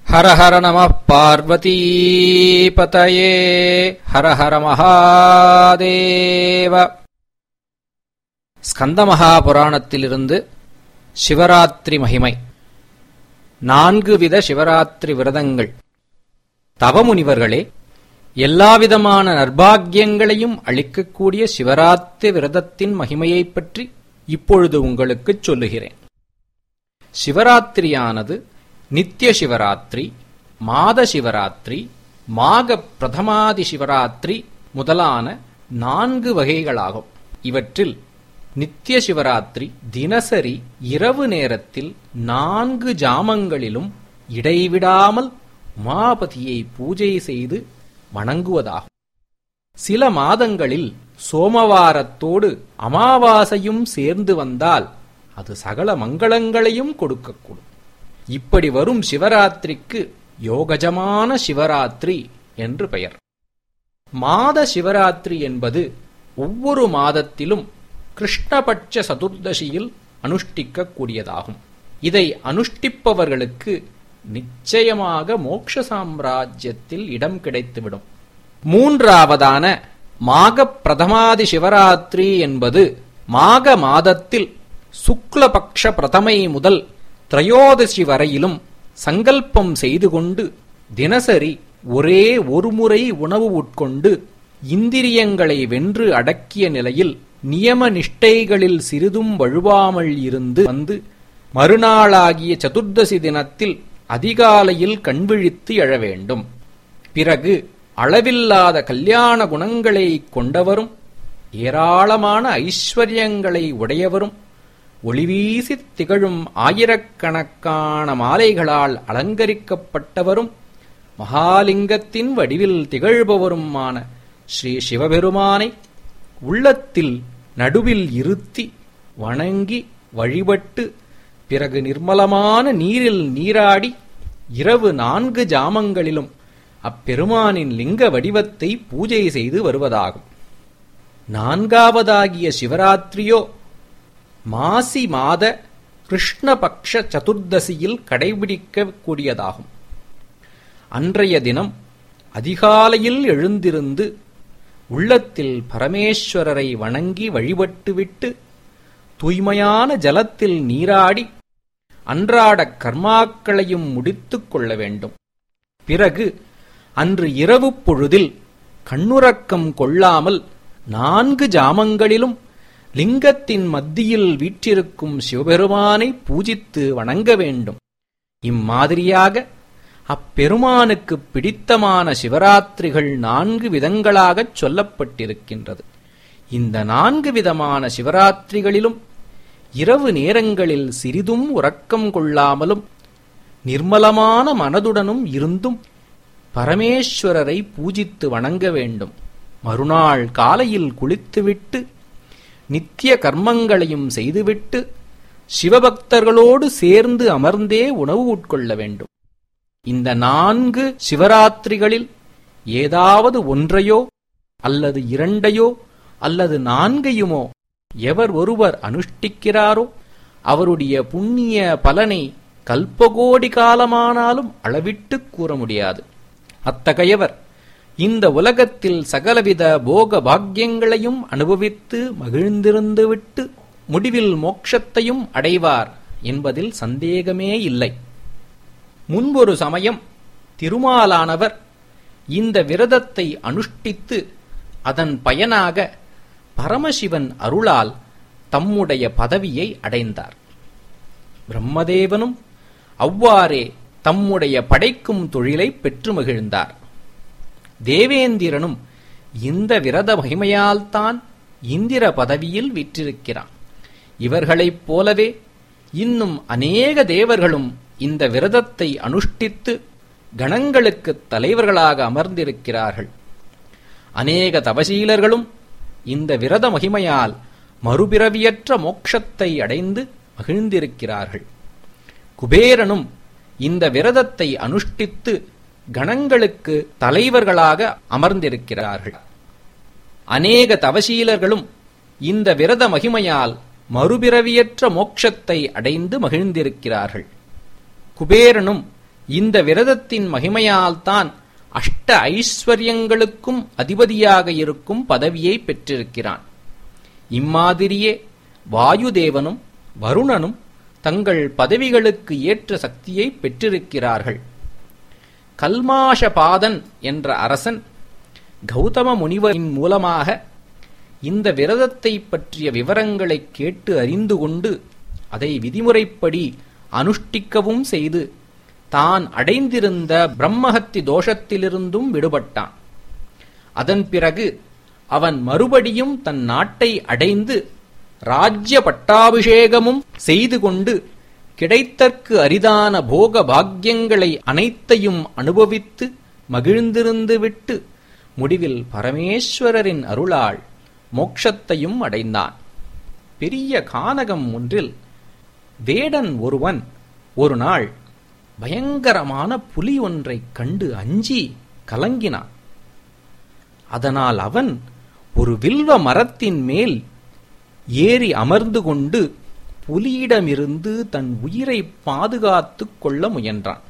ஹர ஹர நம பார்வதீபதயே ஹர ஹர மகாதேவ ஸ்கந்தமகா புராணத்திலிருந்து சிவராத்திரி மகிமை நான்கு வித சிவராத்திரி விரதங்கள் தவமுனிவர்களே எல்லாவிதமான நர்பாகியங்களையும் அளிக்கக்கூடிய சிவராத்திரி விரதத்தின் மகிமையைப் பற்றி இப்பொழுது உங்களுக்குச் சொல்லுகிறேன் சிவராத்திரியானது நித்திய சிவராத்திரி மாத சிவராத்திரி மாக பிரதமாதி சிவராத்திரி முதலான நான்கு வகைகளாகும் இவற்றில் நித்திய சிவராத்திரி தினசரி இரவு நேரத்தில் நான்கு ஜாமங்களிலும் இடைவிடாமல் உமாபதியை பூஜை செய்து வணங்குவதாகும் சில மாதங்களில் சோமவாரத்தோடு அமாவாசையும் சேர்ந்து வந்தால் அது சகல மங்களங்களையும் கொடுக்கக்கூடும் இப்படி வரும் சிவராத்திரிக்கு யோகஜமான சிவராத்திரி என்று பெயர் மாத சிவராத்திரி என்பது ஒவ்வொரு மாதத்திலும் கிருஷ்ணபட்ச சதுர்தசியில் அனுஷ்டிக்கக்கூடியதாகும் இதை அனுஷ்டிப்பவர்களுக்கு நிச்சயமாக மோக்ஷ சாம்ராஜ்யத்தில் இடம் கிடைத்துவிடும் மூன்றாவதான மாக பிரதமாதி சிவராத்திரி என்பது மாக மாதத்தில் சுக்லபக்ஷ பிரதமை முதல் திரையோதசி வரையிலும் சங்கல்பம் செய்து கொண்டு தினசரி ஒரே ஒருமுறை உணவு உட்கொண்டு இந்திரியங்களை வென்று அடக்கிய நிலையில் நியம நிஷ்டைகளில் சிறிதும் வழுவாமல் இருந்து வந்து மறுநாளாகிய சதுர்தசி தினத்தில் அதிகாலையில் கண்விழித்து எழ வேண்டும் பிறகு அளவில்லாத கல்யாண குணங்களை கொண்டவரும் ஏராளமான ஐஸ்வர்யங்களை உடையவரும் ஒளிவீசித் திகழும் ஆயிரக்கணக்கான மாலைகளால் அலங்கரிக்கப்பட்டவரும் மகாலிங்கத்தின் வடிவில் திகழ்பவருமான ஸ்ரீ சிவபெருமானை உள்ளத்தில் நடுவில் இருத்தி வணங்கி வழிபட்டு பிறகு நிர்மலமான நீரில் நீராடி இரவு நான்கு ஜாமங்களிலும் அப்பெருமானின் லிங்க வடிவத்தை பூஜை செய்து வருவதாகும் நான்காவதாகிய சிவராத்திரியோ மாசி மாத கிருஷ்ணபக்ஷ சதுர்தசியில் கடைபிடிக்க கூடியதாகும் அன்றைய தினம் அதிகாலையில் எழுந்திருந்து உள்ளத்தில் பரமேஸ்வரரை வணங்கி வழிபட்டுவிட்டு தூய்மையான ஜலத்தில் நீராடி அன்றாடக் கர்மாக்களையும் முடித்துக் கொள்ள வேண்டும் பிறகு அன்று இரவு பொழுதில் கண்ணுறக்கம் கொள்ளாமல் நான்கு ஜாமங்களிலும் லிங்கத்தின் மத்தியில் வீற்றிருக்கும் சிவபெருமானை பூஜித்து வணங்க வேண்டும் இம்மாதிரியாக அப்பெருமானுக்கு பிடித்தமான சிவராத்திரிகள் நான்கு விதங்களாகச் சொல்லப்பட்டிருக்கின்றது இந்த நான்கு விதமான சிவராத்திரிகளிலும் இரவு நேரங்களில் சிறிதும் உறக்கம் கொள்ளாமலும் நிர்மலமான மனதுடனும் இருந்தும் பரமேஸ்வரரை பூஜித்து வணங்க வேண்டும் மறுநாள் காலையில் குளித்துவிட்டு நித்திய கர்மங்களையும் செய்துவிட்டு சிவபக்தர்களோடு சேர்ந்து அமர்ந்தே உணவு உட்கொள்ள வேண்டும் இந்த நான்கு சிவராத்திரிகளில் ஏதாவது ஒன்றையோ அல்லது இரண்டையோ அல்லது நான்கையுமோ எவர் ஒருவர் அனுஷ்டிக்கிறாரோ அவருடைய புண்ணிய பலனை கல்பகோடி காலமானாலும் அளவிட்டுக் கூற முடியாது அத்தகையவர் இந்த உலகத்தில் சகலவித போக பாக்கியங்களையும் அனுபவித்து மகிழ்ந்திருந்துவிட்டு முடிவில் மோட்சத்தையும் அடைவார் என்பதில் சந்தேகமே இல்லை முன்பொரு சமயம் திருமாலானவர் இந்த விரதத்தை அனுஷ்டித்து அதன் பயனாக பரமசிவன் அருளால் தம்முடைய பதவியை அடைந்தார் பிரம்மதேவனும் அவ்வாறே தம்முடைய படைக்கும் தொழிலை பெற்று மகிழ்ந்தார் தேவேந்திரனும் இந்த விரத மகிமையால்தான் இந்திர பதவியில் விற்றிருக்கிறான் இவர்களைப் போலவே இன்னும் அநேக தேவர்களும் இந்த விரதத்தை அனுஷ்டித்து கணங்களுக்கு தலைவர்களாக அமர்ந்திருக்கிறார்கள் அநேக தவசீலர்களும் இந்த விரத மகிமையால் மறுபிறவியற்ற மோட்சத்தை அடைந்து மகிழ்ந்திருக்கிறார்கள் குபேரனும் இந்த விரதத்தை அனுஷ்டித்து கணங்களுக்கு தலைவர்களாக அமர்ந்திருக்கிறார்கள் அநேக தவசீலர்களும் இந்த விரத மகிமையால் மறுபிறவியற்ற மோட்சத்தை அடைந்து மகிழ்ந்திருக்கிறார்கள் குபேரனும் இந்த விரதத்தின் மகிமையால்தான் அஷ்ட ஐஸ்வர்யங்களுக்கும் அதிபதியாக இருக்கும் பதவியை பெற்றிருக்கிறான் இம்மாதிரியே வாயுதேவனும் வருணனும் தங்கள் பதவிகளுக்கு ஏற்ற சக்தியை பெற்றிருக்கிறார்கள் கல்மாஷபாதன் என்ற அரசன் கௌதம முனிவரின் மூலமாக இந்த விரதத்தை பற்றிய விவரங்களை கேட்டு அறிந்து கொண்டு அதை விதிமுறைப்படி அனுஷ்டிக்கவும் செய்து தான் அடைந்திருந்த பிரம்மஹத்தி தோஷத்திலிருந்தும் விடுபட்டான் அதன் பிறகு அவன் மறுபடியும் தன் நாட்டை அடைந்து ராஜ்ய பட்டாபிஷேகமும் செய்து கொண்டு கிடைத்தற்கு அரிதான போக பாக்கியங்களை அனைத்தையும் அனுபவித்து மகிழ்ந்திருந்து விட்டு முடிவில் பரமேஸ்வரரின் அருளால் மோட்சத்தையும் அடைந்தான் பெரிய கானகம் ஒன்றில் வேடன் ஒருவன் ஒரு நாள் பயங்கரமான புலி ஒன்றைக் கண்டு அஞ்சி கலங்கினான் அதனால் அவன் ஒரு வில்வ மரத்தின் மேல் ஏறி அமர்ந்து கொண்டு புலியிடமிருந்து தன் உயிரை பாதுகாத்துக் கொள்ள முயன்றான்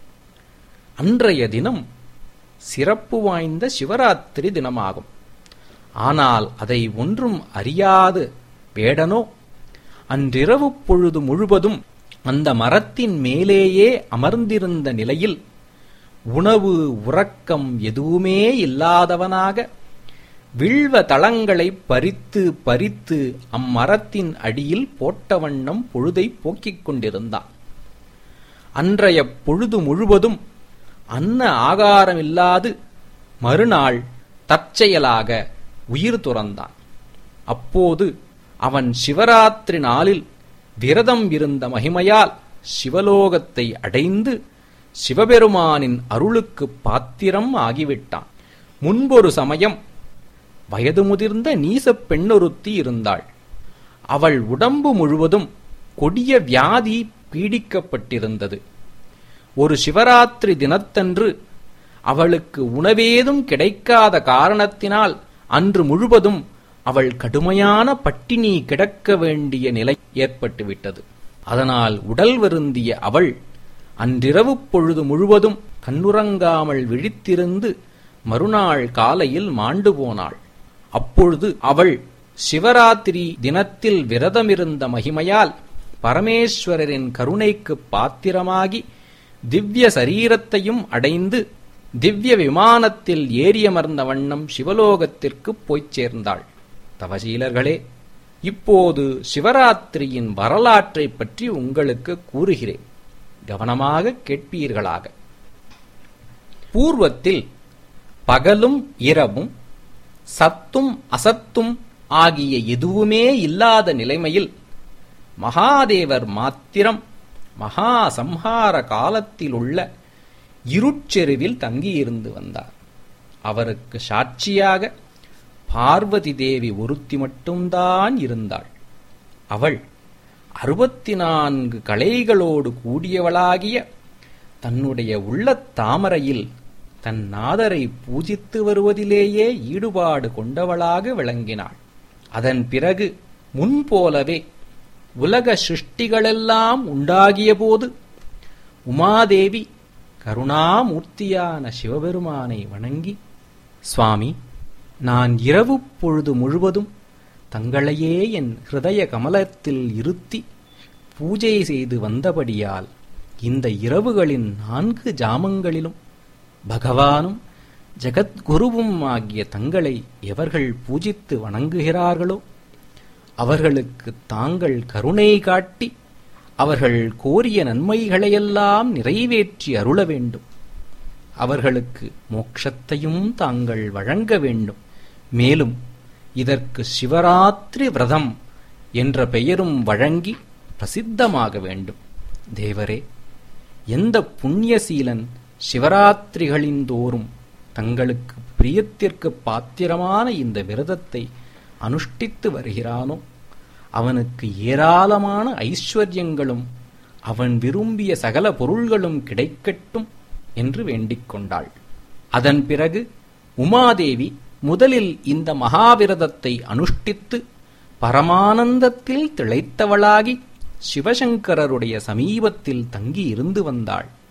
அன்றைய தினம் சிறப்பு வாய்ந்த சிவராத்திரி தினமாகும் ஆனால் அதை ஒன்றும் அறியாது வேடனோ அன்றிரவு பொழுது முழுவதும் அந்த மரத்தின் மேலேயே அமர்ந்திருந்த நிலையில் உணவு உறக்கம் எதுவுமே இல்லாதவனாக வில்வ தளங்களை பறித்து பறித்து அம்மரத்தின் அடியில் போட்ட வண்ணம் பொழுதை போக்கிக் கொண்டிருந்தான் அன்றைய பொழுது முழுவதும் அன்ன ஆகாரமில்லாது மறுநாள் தற்செயலாக உயிர் துறந்தான் அப்போது அவன் சிவராத்திரி நாளில் விரதம் இருந்த மகிமையால் சிவலோகத்தை அடைந்து சிவபெருமானின் அருளுக்கு பாத்திரம் ஆகிவிட்டான் முன்பொரு சமயம் வயது முதிர்ந்த நீசப் பெண்ணொருத்தி இருந்தாள் அவள் உடம்பு முழுவதும் கொடிய வியாதி பீடிக்கப்பட்டிருந்தது ஒரு சிவராத்திரி தினத்தன்று அவளுக்கு உணவேதும் கிடைக்காத காரணத்தினால் அன்று முழுவதும் அவள் கடுமையான பட்டினி கிடக்க வேண்டிய நிலை ஏற்பட்டுவிட்டது அதனால் உடல் வருந்திய அவள் அன்றிரவு பொழுது முழுவதும் கண்ணுறங்காமல் விழித்திருந்து மறுநாள் காலையில் மாண்டு போனாள் அப்பொழுது அவள் சிவராத்திரி தினத்தில் விரதமிருந்த மகிமையால் பரமேஸ்வரரின் கருணைக்கு பாத்திரமாகி திவ்ய சரீரத்தையும் அடைந்து திவ்ய விமானத்தில் ஏறியமர்ந்த வண்ணம் சிவலோகத்திற்கு போய்ச் சேர்ந்தாள் தவசீலர்களே இப்போது சிவராத்திரியின் வரலாற்றைப் பற்றி உங்களுக்கு கூறுகிறேன் கவனமாக கேட்பீர்களாக பூர்வத்தில் பகலும் இரவும் சத்தும் அசத்தும் ஆகிய எதுவுமே இல்லாத நிலைமையில் மகாதேவர் மாத்திரம் மகா சம்ஹார காலத்திலுள்ள இருட்செருவில் தங்கியிருந்து வந்தார் அவருக்கு சாட்சியாக பார்வதி தேவி ஒருத்தி மட்டும்தான் இருந்தாள் அவள் அறுபத்தி நான்கு கலைகளோடு கூடியவளாகிய தன்னுடைய உள்ளத் தாமரையில் தன் நாதரை பூஜித்து வருவதிலேயே ஈடுபாடு கொண்டவளாக விளங்கினாள் அதன் பிறகு முன்போலவே உலக சிருஷ்டிகளெல்லாம் உண்டாகியபோது உமாதேவி கருணாமூர்த்தியான சிவபெருமானை வணங்கி சுவாமி நான் இரவு பொழுது முழுவதும் தங்களையே என் ஹிருதய கமலத்தில் இருத்தி பூஜை செய்து வந்தபடியால் இந்த இரவுகளின் நான்கு ஜாமங்களிலும் பகவானும் ஜெகத்குருவும் ஆகிய தங்களை எவர்கள் பூஜித்து வணங்குகிறார்களோ அவர்களுக்கு தாங்கள் கருணை காட்டி அவர்கள் கோரிய நன்மைகளையெல்லாம் நிறைவேற்றி அருள வேண்டும் அவர்களுக்கு மோட்சத்தையும் தாங்கள் வழங்க வேண்டும் மேலும் இதற்கு சிவராத்திரி விரதம் என்ற பெயரும் வழங்கி பிரசித்தமாக வேண்டும் தேவரே எந்த புண்ணியசீலன் சிவராத்திரிகளின் தோறும் தங்களுக்கு பிரியத்திற்கு பாத்திரமான இந்த விரதத்தை அனுஷ்டித்து வருகிறானோ அவனுக்கு ஏராளமான ஐஸ்வர்யங்களும் அவன் விரும்பிய சகல பொருள்களும் கிடைக்கட்டும் என்று வேண்டிக் கொண்டாள் அதன் பிறகு உமாதேவி முதலில் இந்த மகாவிரதத்தை அனுஷ்டித்து பரமானந்தத்தில் திளைத்தவளாகி சிவசங்கரருடைய சமீபத்தில் தங்கி இருந்து வந்தாள்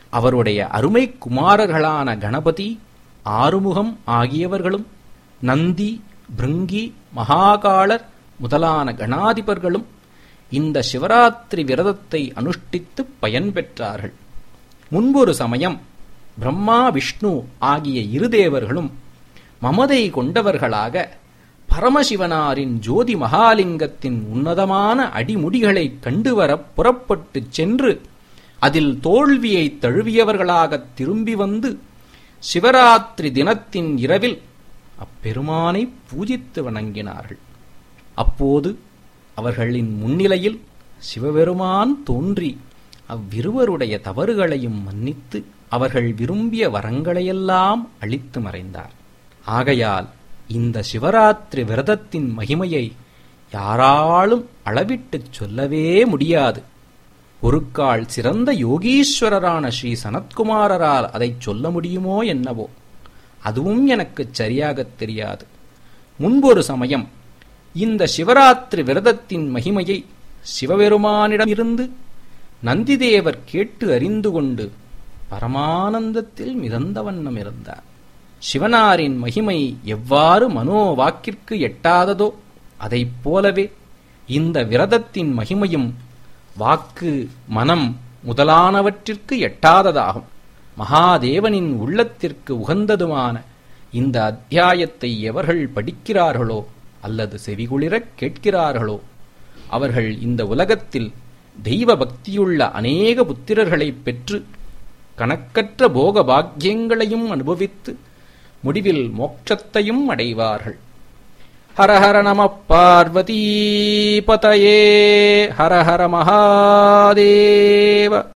அவருடைய அருமை குமாரர்களான கணபதி ஆறுமுகம் ஆகியவர்களும் நந்தி பிருங்கி மகாகாளர் முதலான கணாதிபர்களும் இந்த சிவராத்திரி விரதத்தை அனுஷ்டித்து பயன் பெற்றார்கள் முன்பொரு சமயம் பிரம்மா விஷ்ணு ஆகிய இரு தேவர்களும் மமதை கொண்டவர்களாக பரமசிவனாரின் ஜோதி மகாலிங்கத்தின் உன்னதமான அடிமுடிகளைக் கண்டுவரப் புறப்பட்டுச் சென்று அதில் தோல்வியை தழுவியவர்களாகத் திரும்பி வந்து சிவராத்திரி தினத்தின் இரவில் அப்பெருமானை பூஜித்து வணங்கினார்கள் அப்போது அவர்களின் முன்னிலையில் சிவபெருமான் தோன்றி அவ்விருவருடைய தவறுகளையும் மன்னித்து அவர்கள் விரும்பிய வரங்களையெல்லாம் அளித்து மறைந்தார் ஆகையால் இந்த சிவராத்திரி விரதத்தின் மகிமையை யாராலும் அளவிட்டுச் சொல்லவே முடியாது ஒருக்கால் சிறந்த யோகீஸ்வரரான ஸ்ரீ சனத்குமாரரால் அதைச் சொல்ல முடியுமோ என்னவோ அதுவும் எனக்குச் சரியாகத் தெரியாது முன்பொரு சமயம் இந்த சிவராத்திரி விரதத்தின் மகிமையை சிவபெருமானிடமிருந்து நந்திதேவர் கேட்டு அறிந்து கொண்டு பரமானந்தத்தில் மிதந்த வண்ணம் இருந்தார் சிவனாரின் மகிமை எவ்வாறு மனோவாக்கிற்கு எட்டாததோ அதைப் போலவே இந்த விரதத்தின் மகிமையும் வாக்கு மனம் முதலானவற்றிற்கு எட்டாததாகும் மகாதேவனின் உள்ளத்திற்கு உகந்ததுமான இந்த அத்தியாயத்தை எவர்கள் படிக்கிறார்களோ அல்லது செவிகுளிரக் கேட்கிறார்களோ அவர்கள் இந்த உலகத்தில் தெய்வ பக்தியுள்ள அநேக புத்திரர்களைப் பெற்று கணக்கற்ற போக பாக்கியங்களையும் அனுபவித்து முடிவில் மோட்சத்தையும் அடைவார்கள் ஹர ஹர நம பார்வதி பதயே ஹர ஹர மகாதேவ